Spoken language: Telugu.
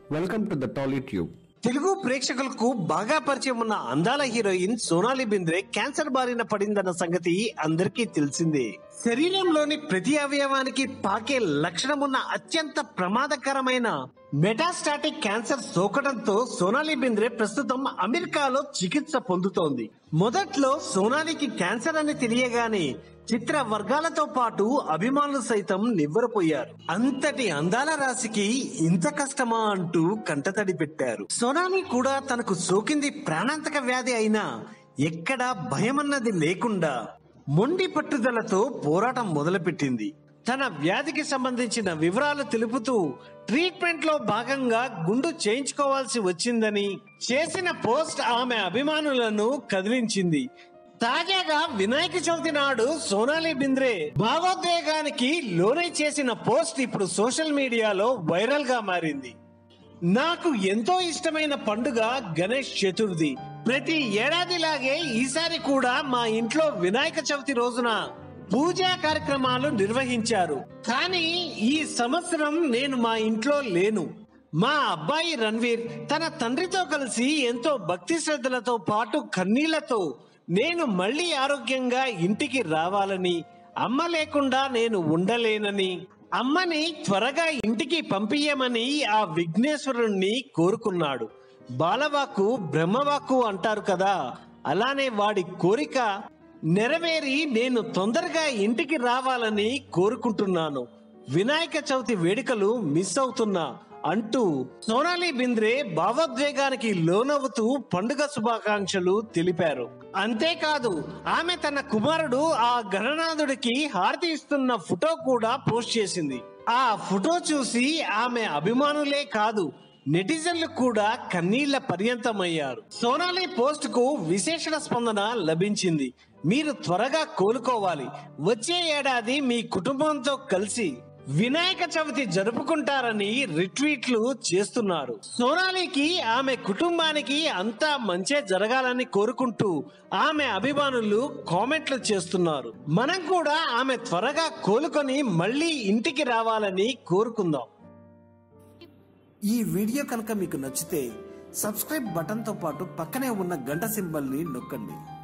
Welcome to the Tolly Tube. Telugu ప్రేక్షకులకు బాగా పరిచయం ఉన్న అందాల హీరోయిన్ సోనాలి బింద్రే క్యాన్సర్ బారిన పడిందన్న సంగతి అందరికీ తెలిసిందే శరీరంలోని ప్రతి అవయవానికి పాకే లక్షణం ఉన్న అత్యంత ప్రమాదకరమైన మెటాస్టాటిక్ క్యాన్సర్ సోకడంతో సోనాలి బింద్రే ప్రస్తుతం అమెరికాలో చికిత్స పొందుతోంది మొదట్లో సోనాలికి క్యాన్సర్ అని తెలియగానే చిత్ర వర్గాలతో పాటు అభిమానులు సైతం నివ్వరపోయారు అంతటి అందాల రాశికి ఇంత కష్టమా అంటూ కంటతడి పెట్టారు సోనాలి కూడా తనకు సోకింది ప్రాణాంతక వ్యాధి అయినా ఎక్కడా భయమన్నది లేకుండా మొండి పట్టుదలతో పోరాటం మొదలుపెట్టింది తన వ్యాధికి సంబంధించిన వివరాలు తెలుపుతూ ట్రీట్మెంట్ లో భాగంగా గుండు చేయించుకోవాల్సి వచ్చిందని చేసిన పోస్ట్ ఆమె అభిమానులను కదిలించింది తాజాగా వినాయక చవితి నాడు సోనాలి బింద్రే భావోద్వేగానికి లోనై చేసిన పోస్ట్ ఇప్పుడు సోషల్ మీడియాలో వైరల్ గా మారింది నాకు ఎంతో ఇష్టమైన పండుగ గణేష్ చతుర్థి ప్రతి ఏడాదిలాగే ఈసారి కూడా మా ఇంట్లో వినాయక చవితి రోజున పూజా కార్యక్రమాలు నిర్వహించారు కానీ ఈ సంవత్సరం నేను మా ఇంట్లో లేను మా అబ్బాయి రణ్వీర్ తన తండ్రితో కలిసి ఎంతో భక్తి శ్రద్ధలతో పాటు కన్నీళ్లతో నేను మళ్ళీ ఆరోగ్యంగా ఇంటికి రావాలని అమ్మ లేకుండా నేను ఉండలేనని అమ్మని త్వరగా ఇంటికి పంపియమని ఆ విఘ్నేశ్వరుణ్ణి కోరుకున్నాడు బాలవాక్కు బ్రహ్మవాక్కు అంటారు కదా అలానే వాడి కోరిక నెరవేరి నేను తొందరగా ఇంటికి రావాలని కోరుకుంటున్నాను వినాయక చవితి వేడుకలు మిస్ అవుతున్నా అంటూ సోనాలి బింద్రే భావోద్వేగానికి లోనవుతూ పండుగ శుభాకాంక్షలు తెలిపారు అంతేకాదు ఆమె తన కుమారుడు ఆ గణనాథుడికి హారతి ఇస్తున్న ఫోటో కూడా పోస్ట్ చేసింది ఆ ఫోటో చూసి ఆమె అభిమానులే కాదు నెటిజన్లు కూడా కన్నీళ్ల పర్యంతమయ్యారు సోనాలి పోస్ట్ కు విశేషణ స్పందన లభించింది మీరు త్వరగా కోలుకోవాలి వచ్చే ఏడాది మీ కుటుంబంతో కలిసి వినాయక చవితి జరుపుకుంటారని రిట్వీట్లు చేస్తున్నారు సోనాలికి ఆమె కుటుంబానికి అంతా మంచే జరగాలని కోరుకుంటూ ఆమె అభిమానులు కామెంట్లు చేస్తున్నారు మనం కూడా ఆమె త్వరగా కోలుకొని మళ్ళీ ఇంటికి రావాలని కోరుకుందాం ఈ వీడియో కనుక మీకు నచ్చితే సబ్స్క్రైబ్ బటన్ తో పాటు పక్కనే ఉన్న గంట సింబల్ ని నొక్కండి